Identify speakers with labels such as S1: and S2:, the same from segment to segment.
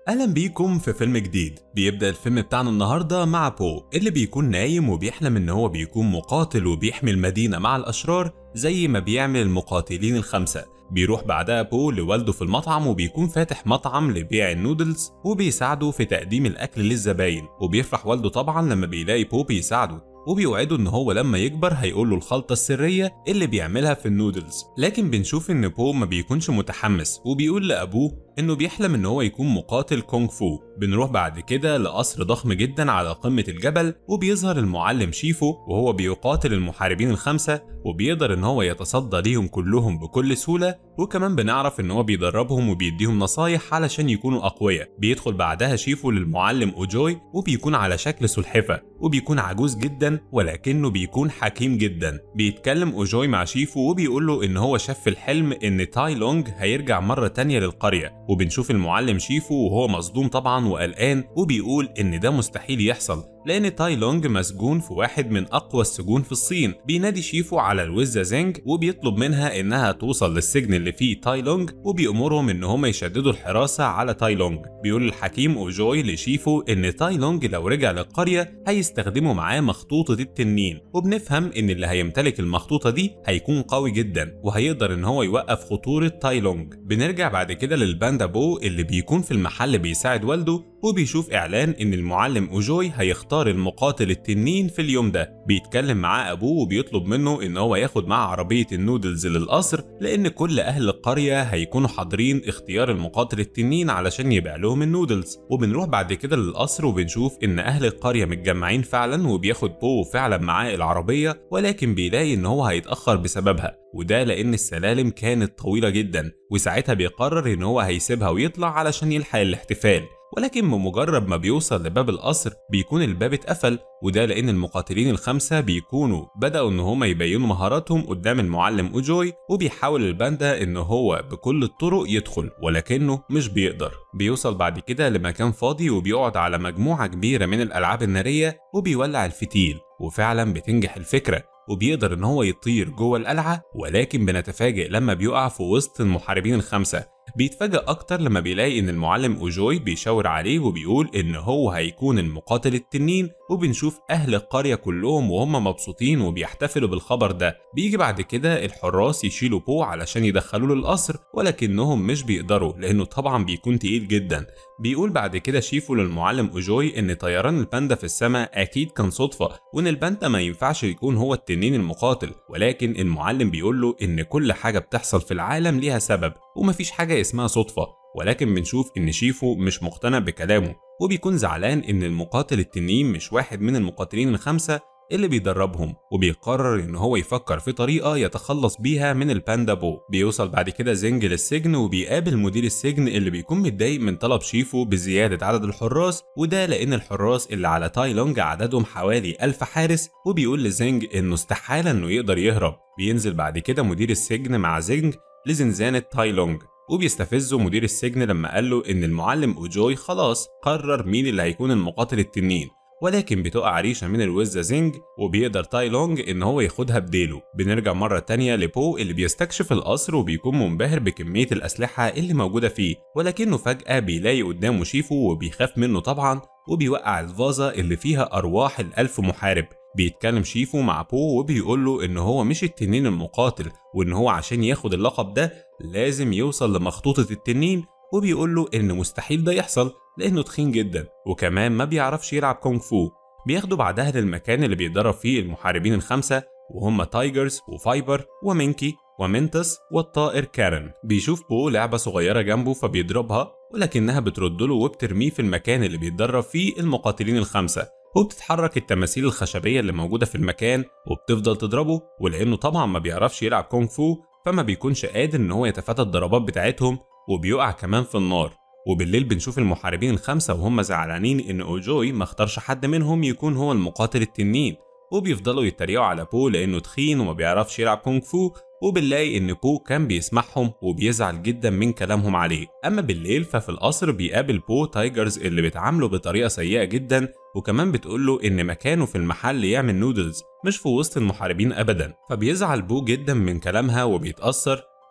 S1: اهلا بيكم في فيلم جديد بيبدا الفيلم بتاعنا النهارده مع بو اللي بيكون نايم وبيحلم ان هو بيكون مقاتل وبيحمي المدينه مع الاشرار زي ما بيعمل المقاتلين الخمسه بيروح بعدها بو لوالده في المطعم وبيكون فاتح مطعم لبيع النودلز وبيساعده في تقديم الاكل للزباين وبيفرح والده طبعا لما بيلاقي بو بيساعده وبيوعده ان هو لما يكبر هيقول له الخلطه السريه اللي بيعملها في النودلز لكن بنشوف ان بو ما بيكونش متحمس وبيقول لابوه انه بيحلم ان هو يكون مقاتل كونغ فو بنروح بعد كده لقصر ضخم جدا على قمه الجبل وبيظهر المعلم شيفو وهو بيقاتل المحاربين الخمسه وبيقدر ان هو يتصدى ليهم كلهم بكل سهوله وكمان بنعرف ان هو بيدربهم وبيديهم نصايح علشان يكونوا اقوياء بيدخل بعدها شيفو للمعلم اوجوي وبيكون على شكل سلحفه وبيكون عجوز جدا ولكنه بيكون حكيم جدا بيتكلم اوجوي مع شيفو وبيقول له ان هو شاف في الحلم ان تاي لونج هيرجع مره تانية للقريه وبنشوف المعلم شيفو وهو مصدوم طبعا وقلقان وبيقول ان ده مستحيل يحصل لان تاي لونج مسجون في واحد من اقوى السجون في الصين بينادي شيفو على الوزة زينج وبيطلب منها انها توصل للسجن اللي فيه تاي لونج وبيأمرهم ان هم يشددوا الحراسة على تاي لونج بيقول الحكيم اوجوي لشيفو ان تاي لونج لو رجع للقرية هيستخدموا معاه مخطوطة التنين وبنفهم ان اللي هيمتلك المخطوطة دي هيكون قوي جدا وهيقدر ان هو يوقف خطورة تاي لونج بنرجع بعد كده للباندا بو اللي بيكون في المحل بيساعد والده وبيشوف اعلان ان المعلم اوجوي هيختار المقاتل التنين في اليوم ده بيتكلم معاه ابوه وبيطلب منه ان هو ياخد معاه عربيه النودلز للقصر لان كل اهل القريه هيكونوا حاضرين اختيار المقاتل التنين علشان يبيع لهم النودلز وبنروح بعد كده للقصر وبنشوف ان اهل القريه متجمعين فعلا وبياخد بو فعلا معاه العربيه ولكن بيلاقي ان هو هيتاخر بسببها وده لان السلالم كانت طويله جدا وساعتها بيقرر ان هو هيسيبها ويطلع علشان يلحق الاحتفال ولكن بمجرد ما بيوصل لباب القصر بيكون الباب اتقفل وده لان المقاتلين الخمسه بيكونوا بداوا ان هما يبينوا مهاراتهم قدام المعلم اوجوي وبيحاول الباندا ان هو بكل الطرق يدخل ولكنه مش بيقدر بيوصل بعد كده لمكان فاضي وبيقعد على مجموعه كبيره من الالعاب الناريه وبيولع الفتيل وفعلا بتنجح الفكره وبيقدر ان هو يطير جوه القلعه ولكن بنتفاجئ لما بيقع في وسط المحاربين الخمسه بيتفاجئ اكتر لما بيلاقي ان المعلم اوجوي بيشاور عليه وبيقول ان هو هيكون المقاتل التنين وبنشوف اهل القريه كلهم وهم مبسوطين وبيحتفلوا بالخبر ده بيجي بعد كده الحراس يشيلوا بو علشان يدخلوه للقصر ولكنهم مش بيقدروا لانه طبعا بيكون تقيل جدا بيقول بعد كده شيفو للمعلم اوجوي ان طيران الباندا في السماء اكيد كان صدفه وان الباندا ما ينفعش يكون هو التنين المقاتل ولكن المعلم بيقول له ان كل حاجه بتحصل في العالم ليها سبب ومفيش حاجه اسمها صدفه ولكن بنشوف ان شيفو مش مقتنع بكلامه وبيكون زعلان ان المقاتل التنين مش واحد من المقاتلين الخمسه اللي بيدربهم وبيقرر ان هو يفكر في طريقه يتخلص بيها من الباندا بو بيوصل بعد كده زنج للسجن وبيقابل مدير السجن اللي بيكون متضايق من طلب شيفو بزياده عدد الحراس وده لان الحراس اللي على تاي لونج عددهم حوالي ألف حارس وبيقول لزنج انه استحاله انه يقدر يهرب بينزل بعد كده مدير السجن مع زنج لزنزانه تاي لونج وبيستفزه مدير السجن لما قال له ان المعلم اوجوي خلاص قرر مين اللي هيكون المقاتل التنين ولكن بتقع ريشة من الوزة زينج وبيقدر تاي لونج ان هو ياخدها بديله بنرجع مرة تانية لبو اللي بيستكشف القصر وبيكون منبهر بكمية الأسلحة اللي موجودة فيه ولكنه فجأة بيلاقي قدامه شيفو وبيخاف منه طبعا وبيوقع الفازة اللي فيها أرواح الألف محارب بيتكلم شيفو مع بو وبيقول له ان هو مش التنين المقاتل وان هو عشان ياخد اللقب ده لازم يوصل لمخطوطة التنين وبيقول له ان مستحيل ده يحصل لانه تخين جدا وكمان ما بيعرفش يلعب كونغ فو بياخده بعدها للمكان اللي بيتدرب فيه المحاربين الخمسة وهم تايجرز وفايبر ومينكي ومنتس والطائر كارن بيشوف بو لعبة صغيرة جنبه فبيضربها ولكنها بترد له وبترميه في المكان اللي بيتدرب فيه المقاتلين الخمسة وبتتحرك التماثيل الخشبية اللي موجودة في المكان وبتفضل تضربه ولأنه طبعا ما بيعرفش يلعب كونغ فو فما بيكونش قادر إن هو يتفادى الضربات بتاعتهم وبيقع كمان في النار وبالليل بنشوف المحاربين الخمسة وهم زعلانين إن أوجوي ما اختارش حد منهم يكون هو المقاتل التنين وبيفضلوا يتريقوا على بو لأنه تخين وما بيعرفش يلعب كونغ فو وبنلاقي ان بو كان بيسمعهم وبيزعل جدا من كلامهم عليه اما بالليل ففي القصر بيقابل بو تايجرز اللي بيتعاملوا بطريقه سيئه جدا وكمان بتقول له ان مكانه في المحل يعمل نودلز مش في وسط المحاربين ابدا فبيزعل بو جدا من كلامها وبيتاثر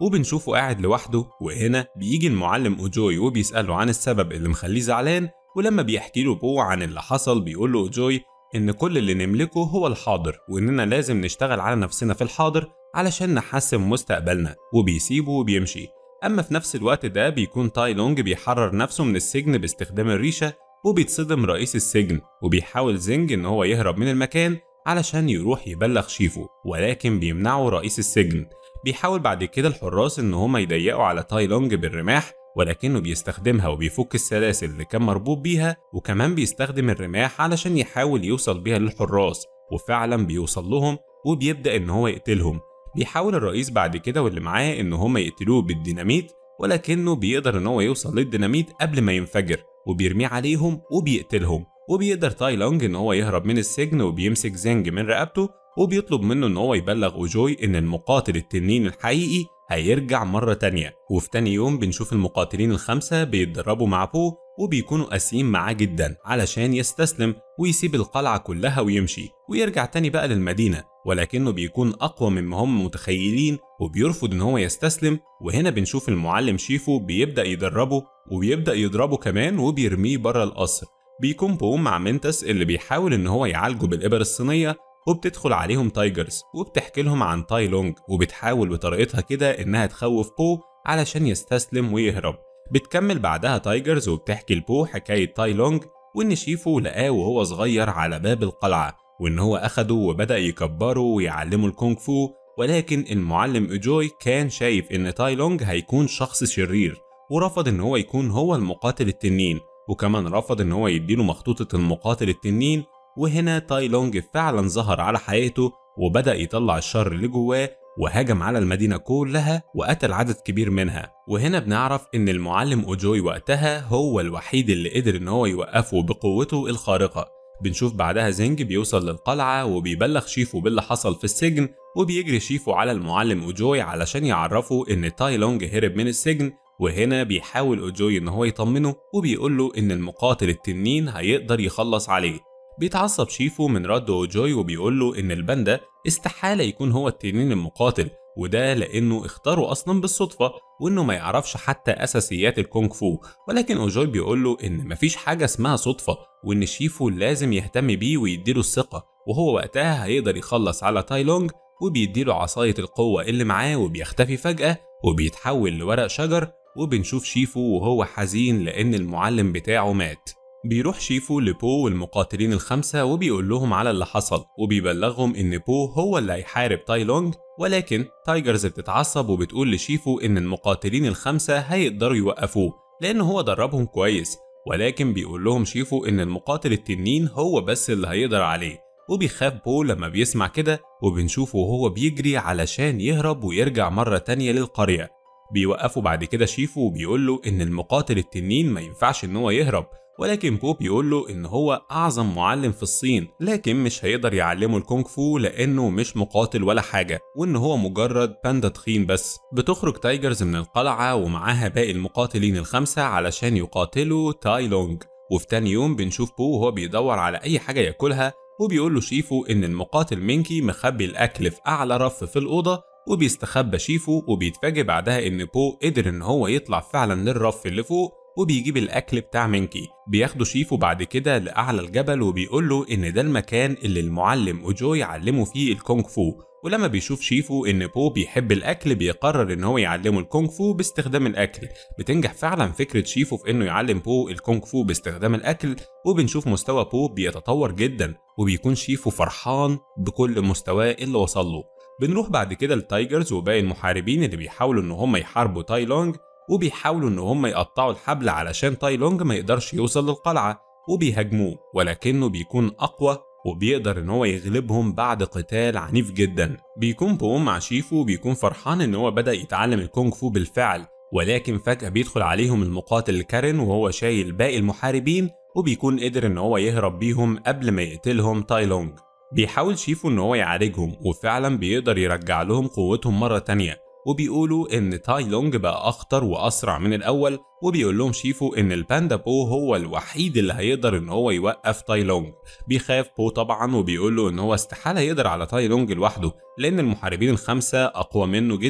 S1: وبنشوفه قاعد لوحده وهنا بيجي المعلم أوجوي وبيسأله عن السبب اللي مخليه زعلان ولما بيحكي له بو عن اللي حصل بيقول له أوجوي إن كل اللي نملكه هو الحاضر وإننا لازم نشتغل على نفسنا في الحاضر علشان نحسن مستقبلنا وبيسيبه وبيمشي أما في نفس الوقت ده بيكون تاي لونج بيحرر نفسه من السجن باستخدام الريشة وبيتصدم رئيس السجن وبيحاول زينج إن هو يهرب من المكان علشان يروح يبلغ شيفو ولكن بيمنعه رئيس السجن بيحاول بعد كده الحراس إن هما يضيقوا على تاي لونج بالرماح ولكنه بيستخدمها وبيفك السلاسل اللي كان مربوط بيها وكمان بيستخدم الرماح علشان يحاول يوصل بيها للحراس وفعلا بيوصل لهم وبيبدأ إن هو يقتلهم بيحاول الرئيس بعد كده واللي معاه إن هما يقتلوه بالديناميت ولكنه بيقدر إن هو يوصل للديناميت قبل ما ينفجر وبيرميه عليهم وبيقتلهم وبيقدر تاي لونج إن هو يهرب من السجن وبيمسك زينج من رقبته وبيطلب منه إن هو يبلغ أوجوي إن المقاتل التنين الحقيقي هيرجع مرة تانية وفي تاني يوم بنشوف المقاتلين الخمسة بيتدربوا مع بو وبيكونوا قاسيين معاه جدا علشان يستسلم ويسيب القلعة كلها ويمشي ويرجع تاني بقى للمدينة ولكنه بيكون أقوى مما هم متخيلين وبيرفض إن هو يستسلم وهنا بنشوف المعلم شيفو بيبدأ يدربه وبيبدأ يضربه كمان وبيرميه بره القصر بيكون بو مع منتس اللي بيحاول إن هو يعالجه بالإبر الصينية وبتدخل عليهم تايجرز وبتحكي لهم عن تاي لونج وبتحاول بطريقتها كده إنها تخوف بو علشان يستسلم ويهرب بتكمل بعدها تايجرز وبتحكي لبو حكاية تاي لونج وإن شيفو لقاه وهو صغير على باب القلعة وإن هو أخده وبدأ يكبره ويعلمه الكونغ فو ولكن المعلم إيجوي كان شايف إن تاي لونج هيكون شخص شرير ورفض إن هو يكون هو المقاتل التنين وكمان رفض إن هو يديله مخطوطة المقاتل التنين وهنا تاي لونج فعلا ظهر على حقيقته وبدأ يطلع الشر اللي جواه وهاجم على المدينة كلها وقتل عدد كبير منها وهنا بنعرف ان المعلم اوجوي وقتها هو الوحيد اللي قدر ان هو يوقفه بقوته الخارقة بنشوف بعدها زينج بيوصل للقلعة وبيبلغ شيفو باللي حصل في السجن وبيجري شيفو على المعلم اوجوي علشان يعرفه ان تاي لونج هرب من السجن وهنا بيحاول اوجوي ان هو يطمنه وبيقول له ان المقاتل التنين هيقدر يخلص عليه بيتعصب شيفو من رد اوجوي وبيقول له ان الباندا استحالة يكون هو التنين المقاتل وده لانه اختاره اصلا بالصدفة وانه ما يعرفش حتى اساسيات الكونغ فو ولكن اوجوي بيقول له ان مفيش حاجة اسمها صدفة وان شيفو لازم يهتم بيه ويديله الثقة وهو وقتها هيقدر يخلص على تاي لونج وبيديله عصاية القوة اللي معاه وبيختفي فجأة وبيتحول لورق شجر وبنشوف شيفو وهو حزين لأن المعلم بتاعه مات بيروح شيفو لبو والمقاتلين الخمسة وبيقول لهم على اللي حصل وبيبلغهم إن بو هو اللي هيحارب تاي لونج ولكن تايجرز بتتعصب وبتقول لشيفو إن المقاتلين الخمسة هيقدروا يوقفوه لأن هو دربهم كويس ولكن بيقول لهم شيفو إن المقاتل التنين هو بس اللي هيقدر عليه وبيخاف بو لما بيسمع كده وبنشوفه وهو بيجري علشان يهرب ويرجع مرة تانية للقرية بيوقفوا بعد كده شيفو وبيقول له إن المقاتل التنين ما ينفعش إن هو يهرب ولكن بو بيقول له إن هو أعظم معلم في الصين لكن مش هيقدر يعلمه الكونغ فو لأنه مش مقاتل ولا حاجة وإن هو مجرد باندا تخين بس بتخرج تايجرز من القلعة ومعاها باقي المقاتلين الخمسة علشان يقاتلوا تاي لونج وفي تاني يوم بنشوف بو وهو بيدور على أي حاجة ياكلها وبيقول له شيفو إن المقاتل مينكي مخبي الأكل في أعلى رف في الأوضة وبيستخبى شيفو وبيتفاجئ بعدها إن بو قدر إن هو يطلع فعلا للرف اللي فوق وبيجيب الأكل بتاع مينكي بياخده شيفو بعد كده لأعلى الجبل وبيقول له إن ده المكان اللي المعلم أوجو يعلمه فيه الكونغ فو ولما بيشوف شيفو إن بو بيحب الأكل بيقرر إن هو يعلمه الكونغ فو باستخدام الأكل بتنجح فعلا فكرة شيفو في إنه يعلم بو الكونغ فو باستخدام الأكل وبنشوف مستوى بو بيتطور جدا وبيكون شيفو فرحان بكل مستواه اللي وصل له بنروح بعد كده للتايجرز وباقي المحاربين اللي بيحاولوا إن هم يحاربوا تاي لونج وبيحاولوا ان هم يقطعوا الحبل علشان تاي لونج ما يقدرش يوصل للقلعة وبيهاجموه ولكنه بيكون اقوى وبيقدر ان هو يغلبهم بعد قتال عنيف جدا بيكون بوم مع شيفو وبيكون فرحان ان هو بدأ يتعلم الكونغ فو بالفعل ولكن فجأة بيدخل عليهم المقاتل كارين وهو شايل باقي المحاربين وبيكون قدر ان هو يهرب بيهم قبل ما يقتلهم تاي لونج بيحاول شيفو ان هو يعالجهم وفعلا بيقدر يرجع لهم قوتهم مرة تانية وبيقولوا ان تاي لونج بقى اخطر واسرع من الاول وبيقول لهم شيفو ان الباندا بو هو الوحيد اللي هيقدر ان هو يوقف تاي لونج بيخاف بو طبعا وبيقول له ان هو استحاله يقدر على تاي لونج لوحده لان المحاربين الخمسه اقوى منه جدا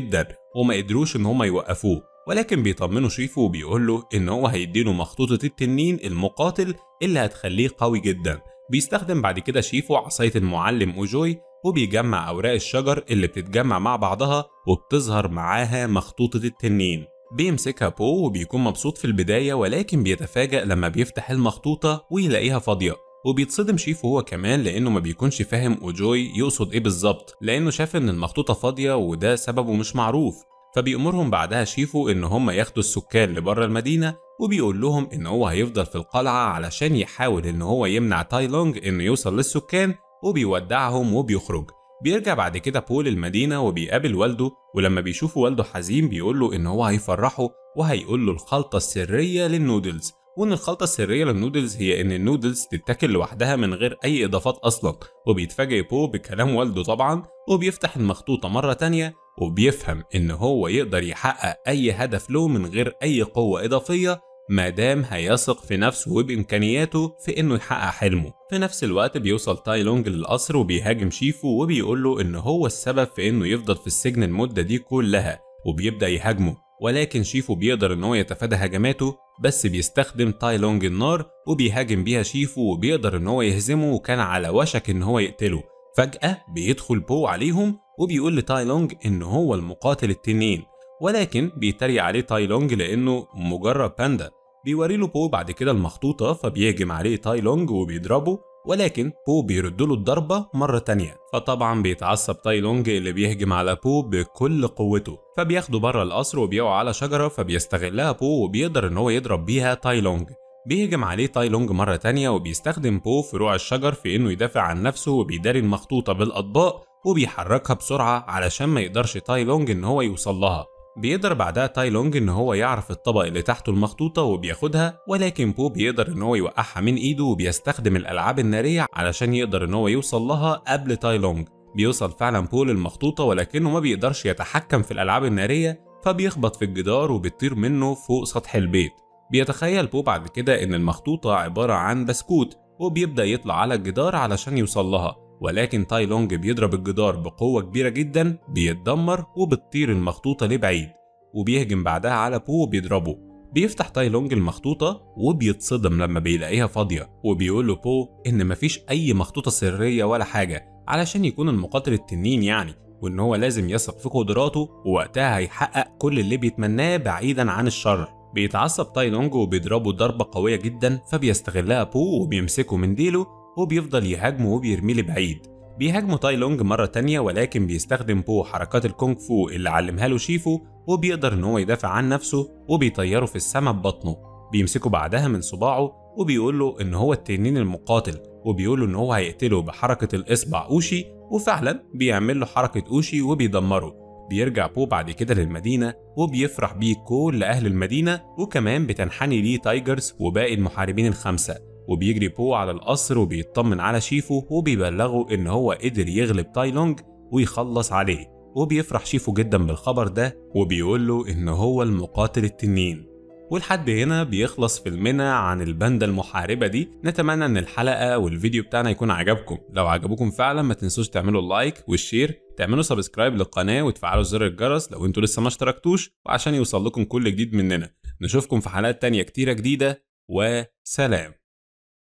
S1: وما قدروش ان هم يوقفوه ولكن بيطمنوا شيفو وبيقول له ان هو هيديله مخطوطة التنين المقاتل اللي هتخليه قوي جدا بيستخدم بعد كده شيفو عصاية المعلم اوجوي وبيجمع اوراق الشجر اللي بتتجمع مع بعضها وبتظهر معاها مخطوطة التنين بيمسكها بو وبيكون مبسوط في البداية ولكن بيتفاجأ لما بيفتح المخطوطة ويلاقيها فاضية وبيتصدم شيفو هو كمان لانه ما بيكونش فاهم اوجوي يقصد ايه بالظبط لانه شاف ان المخطوطة فاضية وده سببه مش معروف فبيأمرهم بعدها شيفو ان هم ياخدوا السكان لبره المدينة وبيقول لهم ان هو هيفضل في القلعة علشان يحاول ان هو يمنع تاي لونج انه يوصل للسكان وبيودعهم وبيخرج بيرجع بعد كده بول المدينة وبيقابل والده ولما بيشوف والده حزين بيقول له ان هو هيفرحه وهيقول له الخلطة السرية للنودلز وان الخلطة السرية للنودلز هي ان النودلز تتاكل لوحدها من غير اي اضافات اصلا وبيتفاجئ بو بكلام والده طبعا وبيفتح المخطوطة مرة تانية وبيفهم ان هو يقدر يحقق اي هدف له من غير اي قوة اضافية ما دام هيثق في نفسه وبامكانياته في انه يحقق حلمه في نفس الوقت بيوصل تاي لونج للقصر وبيهاجم شيفو وبيقول له ان هو السبب في انه يفضل في السجن المدة دي كلها وبيبدأ يهاجمه ولكن شيفو بيقدر ان هو يتفادى هجماته بس بيستخدم تاي لونج النار وبيهاجم بيها شيفو وبيقدر ان هو يهزمه وكان على وشك ان هو يقتله فجأة بيدخل بو عليهم وبيقول لتاي لونج ان هو المقاتل التنين ولكن بيتريق عليه تاي لونج لانه مجرد باندا بيوري له بو بعد كده المخطوطة فبيهجم عليه تاي لونج وبيضربه ولكن بو بيرد له الضربة مرة تانية فطبعا بيتعصب تاي لونج اللي بيهجم على بو بكل قوته فبياخده بره القصر وبيقعوا على شجرة فبيستغلها بو وبيقدر ان هو يضرب بيها تاي لونج بيهجم عليه تاي لونج مرة تانية وبيستخدم بو فروع الشجر في انه يدافع عن نفسه وبيداري المخطوطة بالاطباق وبيحركها بسرعة علشان ما يقدرش تاي لونج ان هو يوصل لها بيقدر بعدها تاي لونج ان هو يعرف الطبق اللي تحته المخطوطة وبياخدها ولكن بو بيقدر ان هو يوقعها من ايده وبيستخدم الالعاب النارية علشان يقدر ان هو يوصل لها قبل تاي لونج بيوصل فعلا بو للمخطوطة ولكنه ما بيقدرش يتحكم في الالعاب النارية فبيخبط في الجدار وبتطير منه فوق سطح البيت بيتخيل بو بعد كده ان المخطوطة عبارة عن بسكوت وبيبدأ يطلع على الجدار علشان يوصل لها ولكن تاي لونج بيضرب الجدار بقوة كبيرة جدا بيتدمر وبتطير المخطوطة لبعيد وبيهجم بعدها على بو وبيضربه بيفتح تاي لونج المخطوطة وبيتصدم لما بيلاقيها فاضية وبيقول له بو إن مفيش أي مخطوطة سرية ولا حاجة علشان يكون المقاتل التنين يعني وإن هو لازم يثق في قدراته ووقتها هيحقق كل اللي بيتمناه بعيدا عن الشر بيتعصب تاي لونج وبيضربه ضربة قوية جدا فبيستغلها بو وبيمسكه من ديله وبيفضل يهاجمه وبيرميه لبعيد بيهاجمه تاي لونج مرة تانية ولكن بيستخدم بو حركات الكونغ فو اللي علمها له شيفو وبيقدر ان هو يدافع عن نفسه وبيطيره في السماء ببطنه بيمسكه بعدها من صباعه وبيقول له ان هو التنين المقاتل وبيقول له ان هو هيقتله بحركة الاصبع اوشي وفعلا بيعمل له حركة اوشي وبيدمره بيرجع بو بعد كده للمدينة وبيفرح بيه كل أهل المدينة وكمان بتنحني ليه تايجرز وباقي المحاربين الخمسة وبيجري بو على القصر وبيطمن على شيفو وبيبلغه ان هو قدر يغلب تاي لونج ويخلص عليه وبيفرح شيفو جدا بالخبر ده وبيقول له ان هو المقاتل التنين ولحد هنا بيخلص فيلمنا عن الباندا المحاربة دي نتمنى ان الحلقة والفيديو بتاعنا يكون عجبكم لو عجبكم فعلا ما تنسوش تعملوا اللايك والشير تعملوا سبسكرايب للقناة وتفعلوا زر الجرس لو انتوا لسه ما اشتركتوش وعشان يوصل لكم كل جديد مننا نشوفكم في حلقات تانية كتيرة جديدة وسلام